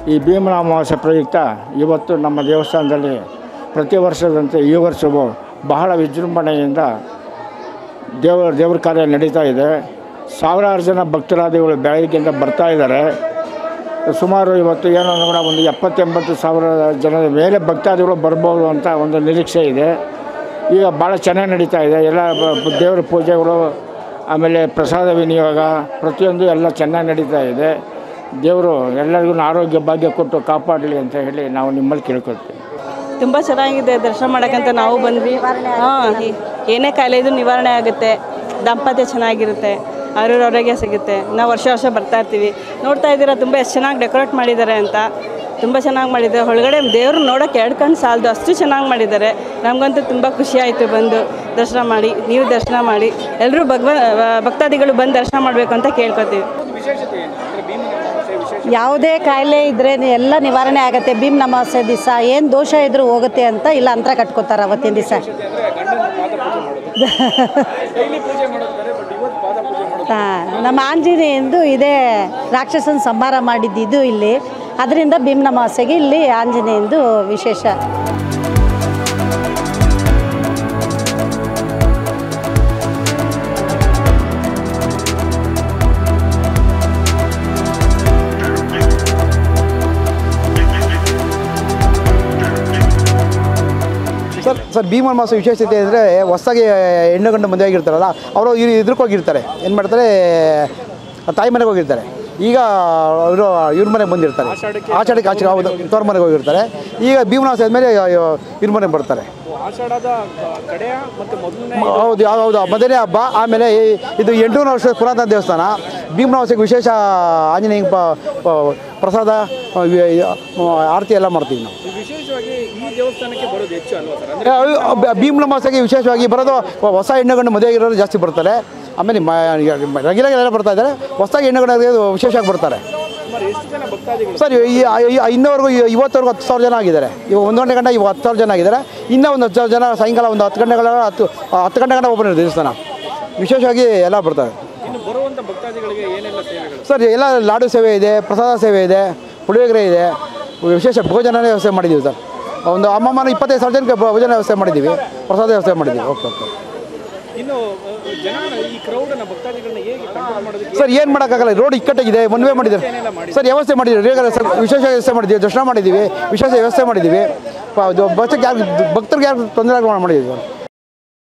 ಈ ಭೀಮನ ಅಮಾವಾಸ್ಯೆ ಪ್ರಯುಕ್ತ ಇವತ್ತು ನಮ್ಮ ದೇವಸ್ಥಾನದಲ್ಲಿ ಪ್ರತಿ ವರ್ಷದಂತೆ ಈ ವರ್ಷವೂ ಬಹಳ ವಿಜೃಂಭಣೆಯಿಂದ ದೇವರ ದೇವ್ರ ಕಾರ್ಯ ನಡೀತಾ ಇದೆ ಸಾವಿರಾರು ಜನ ಭಕ್ತರಾದಿಗಳು ಬೆಳಗ್ಗೆಯಿಂದ ಬರ್ತಾ ಇದ್ದಾರೆ ಸುಮಾರು ಇವತ್ತು ಏನೋ ಕೂಡ ಒಂದು ಎಪ್ಪತ್ತೆಂಬತ್ತು ಸಾವಿರ ಜನರ ಮೇಲೆ ಭಕ್ತಾದಿಗಳು ಬರ್ಬೋದು ಅಂತ ಒಂದು ನಿರೀಕ್ಷೆ ಇದೆ ಈಗ ಭಾಳ ಚೆನ್ನಾಗಿ ನಡೀತಾ ಇದೆ ಎಲ್ಲ ಬ- ಬ- ದೇವರ ಪೂಜೆಗಳು ಆಮೇಲೆ ಪ್ರಸಾದ ವಿನಿಯೋಗ ಪ್ರತಿಯೊಂದು ಎಲ್ಲ ಚೆನ್ನಾಗಿ ನಡೀತಾ ಇದೆ ದೇವರು ಎಲ್ಲರಿಗೂ ಆರೋಗ್ಯ ಭಾಗ್ಯ ಕೊಟ್ಟು ಕಾಪಾಡಲಿ ಅಂತ ಹೇಳಿ ನಾವು ನಿಮ್ಮಲ್ಲಿ ಕೇಳ್ಕೊಳ್ತೀವಿ ತುಂಬ ಚೆನ್ನಾಗಿದೆ ದರ್ಶನ ಮಾಡೋಕ್ಕಂತ ನಾವು ಬಂದ್ವಿ ಹಾಂ ಏನೇ ಕಾಯಿಲೆ ಇದ್ರೂ ನಿವಾರಣೆ ಆಗುತ್ತೆ ದಾಂಪತ್ಯ ಚೆನ್ನಾಗಿರುತ್ತೆ ಆರೋಗ್ಯ ಆರೋಗ್ಯ ಸಿಗುತ್ತೆ ನಾವು ವರ್ಷ ವರ್ಷ ಬರ್ತಾ ಇರ್ತೀವಿ ನೋಡ್ತಾ ಇದ್ದೀರಾ ತುಂಬ ಎಷ್ಟು ಚೆನ್ನಾಗಿ ಡೆಕೋರೇಟ್ ಮಾಡಿದ್ದಾರೆ ಅಂತ ತುಂಬ ಚೆನ್ನಾಗಿ ಮಾಡಿದ್ದಾರೆ ಒಳಗಡೆ ದೇವ್ರು ನೋಡೋಕೆ ಎರಡು ಕಣ್ಣು ಸಾಲದು ಅಷ್ಟು ಚೆನ್ನಾಗಿ ಮಾಡಿದ್ದಾರೆ ನಮಗಂತೂ ತುಂಬ ಖುಷಿ ಆಯಿತು ಬಂದು ದರ್ಶನ ಮಾಡಿ ನೀವು ದರ್ಶನ ಮಾಡಿ ಎಲ್ಲರೂ ಭಗವ ಭಕ್ತಾದಿಗಳು ಬಂದು ದರ್ಶನ ಮಾಡಬೇಕು ಅಂತ ಕೇಳ್ಕೊತೀವಿ ಯಾವುದೇ ಕಾಯಿಲೆ ಇದ್ದರೆ ಎಲ್ಲ ನಿವಾರಣೆ ಆಗುತ್ತೆ ಭೀಮ್ ಅಮಾವಾಸ್ಯೆ ದಿವಸ ಏನು ದೋಷ ಇದ್ರೂ ಹೋಗುತ್ತೆ ಅಂತ ಇಲ್ಲ ಅಂತರ ಕಟ್ಕೋತಾರೆ ಅವತ್ತಿನ ದಿವಸ ಹಾಂ ನಮ್ಮ ಆಂಜನೇಯಂದು ಇದೇ ರಾಕ್ಷಸನ ಸಂಹಾರ ಮಾಡಿದ್ದಿದ್ದು ಇಲ್ಲಿ ಅದರಿಂದ ಭೀಮ್ ಅಮಾವಾಸ್ಯೆಗೆ ಇಲ್ಲಿ ಆಂಜನೇಯಂದು ವಿಶೇಷ ಸರ್ ಸರ್ ಭೀಮನ ಮಾಸ ವಿಶೇಷತೆ ಅಂದರೆ ಹೊಸದಾಗಿ ಹೆಣ್ಣು ಗಂಡು ಮದುವೆ ಆಗಿರ್ತಾರಲ್ಲ ಅವರು ಇವ್ರು ಇದ್ರಕ್ಕೆ ಹೋಗಿರ್ತಾರೆ ಏನು ಮಾಡ್ತಾರೆ ತಾಯಿ ಮನೆಗೆ ಹೋಗಿರ್ತಾರೆ ಈಗ ಇವರು ಇವ್ರ ಮನೆಗೆ ಬಂದಿರ್ತಾರೆ ಆಷಾಢಕ್ಕೆ ಆಚೆ ಹೌದು ತವ್ರ ಮನೆಗೆ ಹೋಗಿರ್ತಾರೆ ಈಗ ಭೀಮನಾಸ ಆದಮೇಲೆ ಇವ್ರ ಮನೆಗೆ ಬರ್ತಾರೆ ಮ- ಹೌದು ಯಾವ- ಹೌದು ಮೊದಲನೇ ಹಬ್ಬ ಆಮೇಲೆ ಈ- ಇದು ಎಂಟುನೂರು ವರ್ಷದ ಪುರಾತನ ದೇವಸ್ಥಾನ ಭೀಮನಾವಸೆಗೆ ವಿಶೇಷ ಆಂಜನೇಯ ಪ ಪ- ಪ್ರಸಾದ ಆ, ವಿ- ಆ, ಆರತಿ ಎಲ್ಲ ಮಾಡ್ತೀವಿ ನಾವು ಭೀಮ್ನ ಮಾಸಕ್ಕೆ ವಿಶೇಷವಾಗಿ ಬರೋದು ಹೊಸ ಹೆಣ್ಣುಗಂಡು ಮದುವೆ ಆಗಿರೋರು ಜಾಸ್ತಿ ಬರ್ತಾರೆ ಆಮೇಲೆ ರೆಗ್ಯುಲರ್ ಎಲ್ಲ ಬರ್ತಾ ಇದ್ದಾರೆ ಹೊಸದಾಗಿ ಹೆಣ್ಣುಗಂಡು ವಿಶೇಷವಾಗಿ ಬರ್ತಾರೆ ಸರ್ ಈ ಈ- ಇನ್ನವರೆಗೂ ಈ- ಇವತ್ತವರೆಗೂ ಹತ್ತು ಸಾವಿರ ಜನ ಆಗಿದ್ದಾರೆ ಇವಾಗ ಒಂದು ಗಂಟೆ ಗಂಟ ಇವಾಗ ಹತ್ತು ಸಾವಿರ ಜನ ಆಗಿದ್ದಾರೆ ಇನ್ನೂ ಒಂದು ಹತ್ತು ಸಾವಿರ ಜನ ಸಾಯಂಕಾಲ ಒಂದು ಹತ್ತು ಗಂಟೆಗಳ ಹತ್ತು ಹತ್ತು ಗಂಟೆ ಗಂಟ ಓಪನ್ ಇರುತ್ತೆ ದೇವಸ್ಥಾನ ವಿಶೇಷವಾಗಿ ಎಲ್ಲ ಬರ್ತಾರೆ ಸರ್ ಎಲ್ಲ ಲಾಡು ಸೇವೆ ಇದೆ ಪ್ರಸಾದ ಸೇವೆ ಇದೆ ಪುಳಿಯೋಗರೆ ಇದೆ ವಿಶೇಷ ಭೋಜನನೇ ವ್ಯವಸ್ಥೆ ಮಾಡಿದ್ದೀವಿ ಸರ್ ಒಂದು ಅಮ್ಮಮ್ಮನ ಇಪ್ಪತ್ತೈದು ಸಾವಿರ ಜನಕ್ಕೆ ಭೋಜನ ವ್ಯವಸ್ಥೆ ಮಾಡಿದ್ದೀವಿ ಪ್ರಸಾದ ವ್ಯವಸ್ಥೆ ಮಾಡಿದ್ದೀವಿ ಓಕೆ ಓಕೆ ಸರ್ ಏನು ಮಾಡೋಕ್ಕಾಗಲ್ಲ ರೋಡ್ ಇಕ್ಕಟ್ಟಾಗಿದೆ ಒನ್ ವೇ ಮಾಡಿದ್ದಾರೆ ಸರ್ ವ್ಯವಸ್ಥೆ ಮಾಡಿದ್ದೀವಿ ರೇಗರ ಸರ್ ವಿಶೇಷ ವ್ಯವಸ್ಥೆ ಮಾಡಿದ್ದೀವಿ ದರ್ಶನ ಮಾಡಿದ್ದೀವಿ ವಿಶೇಷ ವ್ಯವಸ್ಥೆ ಮಾಡಿದ್ದೀವಿ ಪ- ಇದು ಬಸ್ಸಿಗೆ ಯಾರು ಭಕ್ತರಿಗೆ ಯಾರು ತೊಂದರೆ ಆಗ ಮಾಡಿದ್ದೀವಿ